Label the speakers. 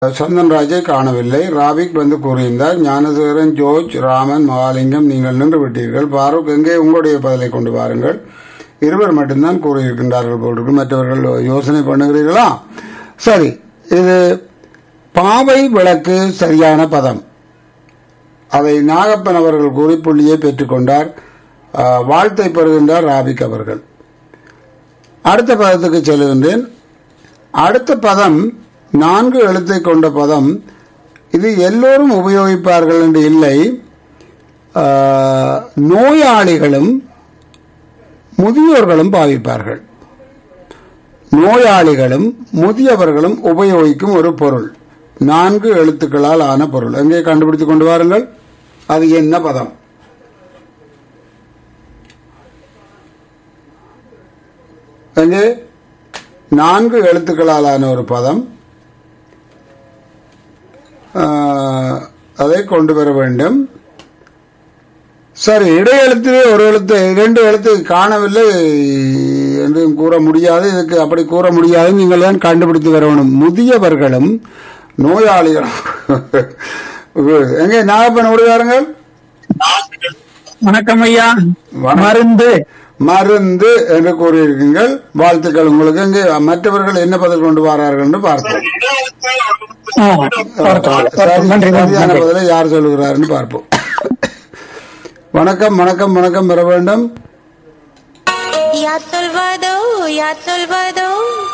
Speaker 1: சந்தன்ராஜை காணவில்லை ராபிக் வந்து கூறியிருந்தார் ஞானசேகரன் ஜோர்ஜ் ராமன் மகாலிங்கம் நீங்கள் நின்று விட்டீர்கள் பாரூக் எங்கே உங்களுடைய பதிலை கொண்டு வாருங்கள் இருவர் மட்டும்தான் கூறியிருக்கின்றார்கள் போட்டிருக்கு மற்றவர்கள் யோசனை பண்ணுகிறீர்களா சரி இது பாவை விளக்கு சரியான பதம் அதை நாகப்பன் அவர்கள் கூறி புள்ளியை பெற்றுக்கொண்டார் ஆ, வாழ்த்தை பெறுகின்றார் ராபிக் அவர்கள் அடுத்த பதத்துக்கு செல்கின்றேன் அடுத்த பதம் நான்கு எழுத்தை கொண்ட பதம் இது எல்லோரும் உபயோகிப்பார்கள் என்று இல்லை ஆ, நோயாளிகளும் முதியோர்களும் பாவிப்பார்கள் நோயாளிகளும் முதியவர்களும் உபயோகிக்கும் ஒரு பொருள் நான்கு எழுத்துக்களால் ஆன பொருள் எங்கே கண்டுபிடித்துக் கொண்டு வாருங்கள் அது என்ன பதம் எங்கே நான்கு எழுத்துக்களால் ஆன ஒரு பதம் ஆ, அதை கொண்டு வர வேண்டும் சரி இடையெழுத்திலே ஒரு எழுத்து இரண்டு எழுத்து காணவில்லை என்று கூற முடியாது இதுக்கு அப்படி கூற முடியாது நீங்கள் தான் கண்டுபிடித்து வரணும் முதியவர்களும் நோயாளிகளும் எங்கே நாகப்பன் விடுவாருங்கள்
Speaker 2: வணக்கம் ஐயா
Speaker 1: வணக்கம்.
Speaker 2: மருந்து
Speaker 1: மருந்து என்று கூறியிருக்கீங்கள் வாழ்த்துக்கள் உங்களுக்கு எங்கே மற்றவர்கள் என்ன பதில் கொண்டு வரார்கள் என்று பார்ப்போம்
Speaker 2: ஆ, பார்க்கலாம், பார்க்கலாம். நன்றி நன்றி,
Speaker 1: சரியான
Speaker 2: நன்றி.
Speaker 1: பதிலை யார் சொல்லுகிறார்னு பார்ப்போம் வணக்கம் வணக்கம் வணக்கம் பெற வேண்டும்
Speaker 3: Ya te olvidó, ya te olvidó.